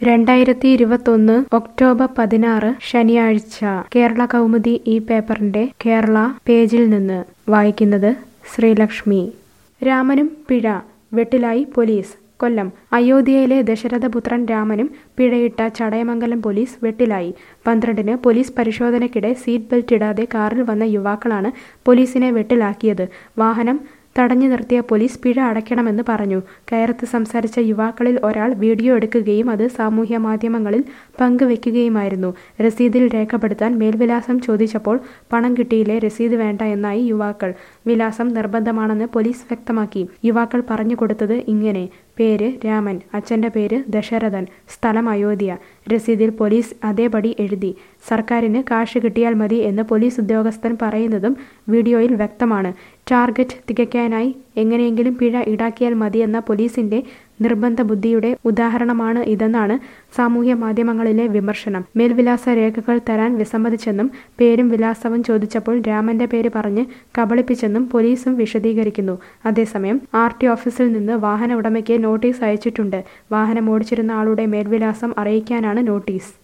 രണ്ടായിരത്തി ഇരുപത്തൊന്ന് ഒക്ടോബർ പതിനാറ് ശനിയാഴ്ച കേരള കൗമുദി ഈ പേപ്പറിന്റെ കേരള പേജിൽ നിന്ന് വായിക്കുന്നത് ശ്രീലക്ഷ്മി രാമനും പിഴ വെട്ടിലായി പോലീസ് കൊല്ലം അയോധ്യയിലെ ദശരഥപുത്രൻ രാമനും പിഴയിട്ട ചടയമംഗലം പോലീസ് വെട്ടിലായി പന്ത്രണ്ടിന് പോലീസ് പരിശോധനയ്ക്കിടെ സീറ്റ് ബെൽറ്റ് ഇടാതെ കാറിൽ വന്ന യുവാക്കളാണ് പോലീസിനെ വെട്ടിലാക്കിയത് വാഹനം തടഞ്ഞു നിർത്തിയ പോലീസ് പിഴ അടയ്ക്കണമെന്ന് പറഞ്ഞു കയർത്ത് സംസാരിച്ച യുവാക്കളിൽ ഒരാൾ വീഡിയോ എടുക്കുകയും അത് സാമൂഹ്യ മാധ്യമങ്ങളിൽ പങ്കുവെക്കുകയുമായിരുന്നു രസീതിൽ രേഖപ്പെടുത്താൻ മേൽവിലാസം ചോദിച്ചപ്പോൾ പണം കിട്ടിയില്ലേ രസീത് വേണ്ട എന്നായി യുവാക്കൾ വിലാസം നിർബന്ധമാണെന്ന് പോലീസ് വ്യക്തമാക്കി യുവാക്കൾ പറഞ്ഞു കൊടുത്തത് ഇങ്ങനെ പേര് രാമൻ അച്ഛൻ്റെ പേര് ദശരഥൻ സ്ഥലം അയോധ്യ രസീതിൽ പോലീസ് അതേപടി എഴുതി സർക്കാരിന് കാശ് കിട്ടിയാൽ മതി എന്ന് പോലീസ് ഉദ്യോഗസ്ഥൻ പറയുന്നതും വീഡിയോയിൽ വ്യക്തമാണ് ടാർഗറ്റ് തികയ്ക്കാനായി എങ്ങനെയെങ്കിലും പിഴ ഈടാക്കിയാൽ മതിയെന്ന പോലീസിന്റെ നിർബന്ധ ബുദ്ധിയുടെ ഉദാഹരണമാണ് ഇതെന്നാണ് സാമൂഹ്യ മാധ്യമങ്ങളിലെ വിമർശനം മേൽവിലാസ രേഖകൾ തരാൻ വിസമ്മതിച്ചെന്നും പേരും വിലാസവും ചോദിച്ചപ്പോൾ രാമന്റെ പേര് പറഞ്ഞ് കബളിപ്പിച്ചെന്നും പോലീസും വിശദീകരിക്കുന്നു അതേസമയം ആർ ടി ഓഫീസിൽ നിന്ന് വാഹന ഉടമയ്ക്ക് നോട്ടീസ് അയച്ചിട്ടുണ്ട് വാഹനം ഓടിച്ചിരുന്ന ആളുടെ മേൽവിലാസം അറിയിക്കാനാണ് നോട്ടീസ്